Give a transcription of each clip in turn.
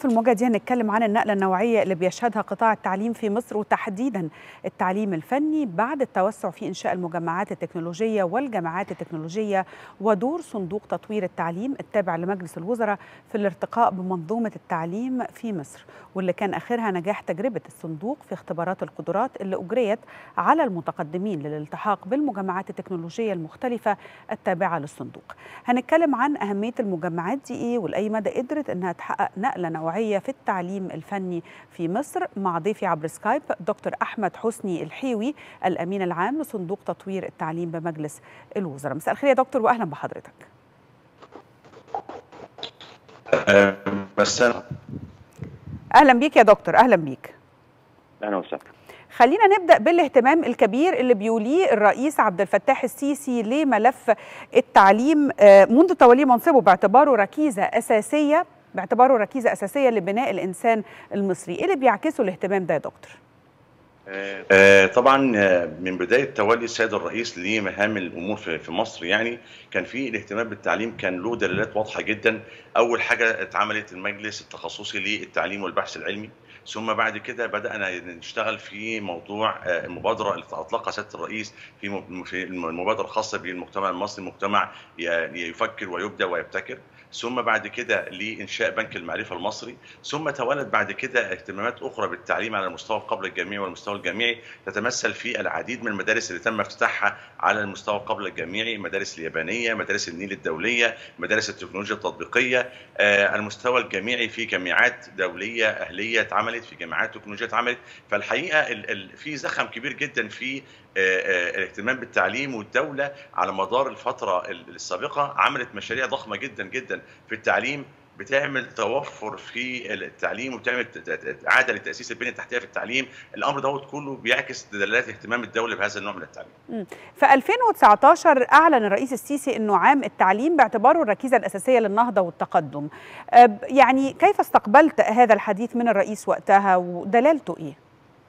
في المواجهه دي هنتكلم عن النقله النوعيه اللي بيشهدها قطاع التعليم في مصر وتحديدا التعليم الفني بعد التوسع في انشاء المجمعات التكنولوجيه والجامعات التكنولوجيه ودور صندوق تطوير التعليم التابع لمجلس الوزراء في الارتقاء بمنظومه التعليم في مصر واللي كان اخرها نجاح تجربه الصندوق في اختبارات القدرات اللي اجريت على المتقدمين للالتحاق بالمجمعات التكنولوجيه المختلفه التابعه للصندوق. هنتكلم عن اهميه المجمعات دي ايه ولاي مدى قدرت انها تحقق نقله نوعيه في التعليم الفني في مصر مع ضيفي عبر سكايب دكتور احمد حسني الحيوي الامين العام لصندوق تطوير التعليم بمجلس الوزراء. مساء الخير يا دكتور واهلا بحضرتك. بس اهلا بيك يا دكتور اهلا بيك. اهلا وسهلا. خلينا نبدا بالاهتمام الكبير اللي بيوليه الرئيس عبد الفتاح السيسي لملف التعليم منذ توليه منصبه باعتباره ركيزه اساسيه باعتباره ركيزه اساسيه لبناء الانسان المصري، ايه اللي بيعكسه الاهتمام ده يا دكتور؟ آه طبعا من بدايه تولي السيد الرئيس لمهام الامور في مصر يعني كان في الاهتمام بالتعليم كان له دلالات واضحه جدا اول حاجه اتعملت المجلس التخصصي للتعليم والبحث العلمي ثم بعد كده بدانا نشتغل في موضوع المبادره اللي اطلقها سياده الرئيس في في المبادره الخاصه بالمجتمع المصري مجتمع يفكر ويبدع ويبتكر ثم بعد كده لانشاء بنك المعرفه المصري ثم توالت بعد كده اهتمامات اخرى بالتعليم على المستوى قبل الجامعي والمستوى الجامعي تتمثل في العديد من المدارس اللي تم افتتاحها على المستوى قبل الجامعي مدارس اليابانيه مدارس النيل الدوليه مدارس التكنولوجيا التطبيقيه آه المستوى الجامعي في جامعات دوليه اهليه اتعملت في جامعات تكنولوجيا اتعملت فالحقيقه ال ال في زخم كبير جدا في الاهتمام بالتعليم والدولة على مدار الفترة السابقة عملت مشاريع ضخمة جدا جدا في التعليم بتعمل توفر في التعليم وبتعمل اعاده لتاسيس البنيه التحتيه في التعليم، الامر دوت كله بيعكس دلالات اهتمام الدوله بهذا النوع من التعليم. في 2019 اعلن الرئيس السيسي انه عام التعليم باعتباره الركيزه الاساسيه للنهضه والتقدم. يعني كيف استقبلت هذا الحديث من الرئيس وقتها ودلالته ايه؟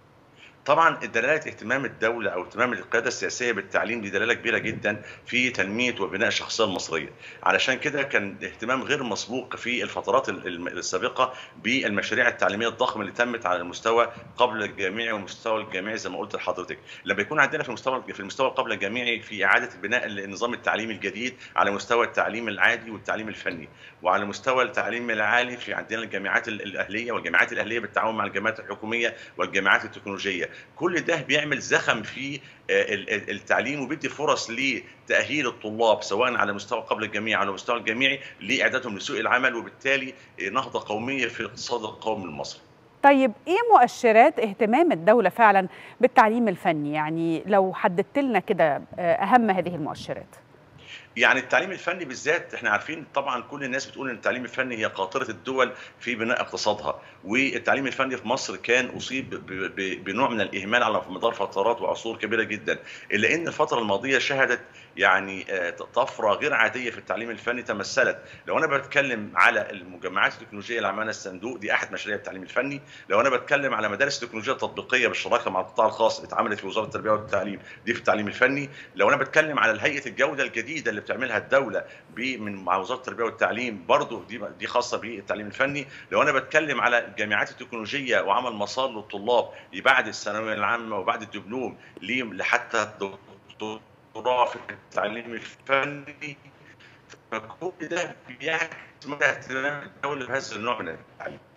طبعا دلاله اهتمام الدوله او اهتمام القياده السياسيه بالتعليم دي دلاله كبيره جدا في تنميه وبناء الشخصيه المصريه علشان كده كان اهتمام غير مسبوق في الفترات السابقه بالمشاريع التعليميه الضخمه اللي تمت على المستوى قبل الجامعي والمستوى الجامعي زي ما قلت لحضرتك لما يكون عندنا في المستوى في المستوى قبل الجامعي في اعاده بناء النظام التعليمي الجديد على مستوى التعليم العادي والتعليم الفني وعلى مستوى التعليم العالي في عندنا الجامعات الاهليه والجامعات الاهليه بالتعاون مع الجامعات الحكوميه والجامعات التكنولوجيه كل ده بيعمل زخم في التعليم وبيدي فرص لتاهيل الطلاب سواء على مستوى قبل الجامعي على مستوى الجامعي لاعدادهم لسوق العمل وبالتالي نهضه قوميه في الاقتصاد القومي المصري. طيب ايه مؤشرات اهتمام الدوله فعلا بالتعليم الفني؟ يعني لو حددت لنا كده اهم هذه المؤشرات. يعني التعليم الفني بالذات احنا عارفين طبعا كل الناس بتقول ان التعليم الفني هي قاطره الدول في بناء اقتصادها والتعليم الفني في مصر كان اصيب بنوع من الاهمال على مدار فترات وعصور كبيره جدا الا ان الفتره الماضيه شهدت يعني طفره غير عاديه في التعليم الفني تمثلت لو انا بتكلم على المجمعات التكنولوجيه اللي عملها الصندوق دي احد مشاريع التعليم الفني لو انا بتكلم على مدارس التكنولوجيا التطبيقيه بالشراكه مع القطاع الخاص اللي اتعملت في وزاره التربيه والتعليم دي في التعليم الفني لو انا بتكلم على هيئه الجوده الجديده اللي بتعملها الدوله من مع وزاره التربيه والتعليم برضه دي دي خاصه بالتعليم الفني لو انا بتكلم على الجامعات التكنولوجيه وعمل مسار للطلاب بعد الثانويه العامه وبعد الدبلوم لحتى الدكتوراه في التعليم الفني فكل ده بيعكس مدى اهتمام الدوله بهذا النوع من التعليم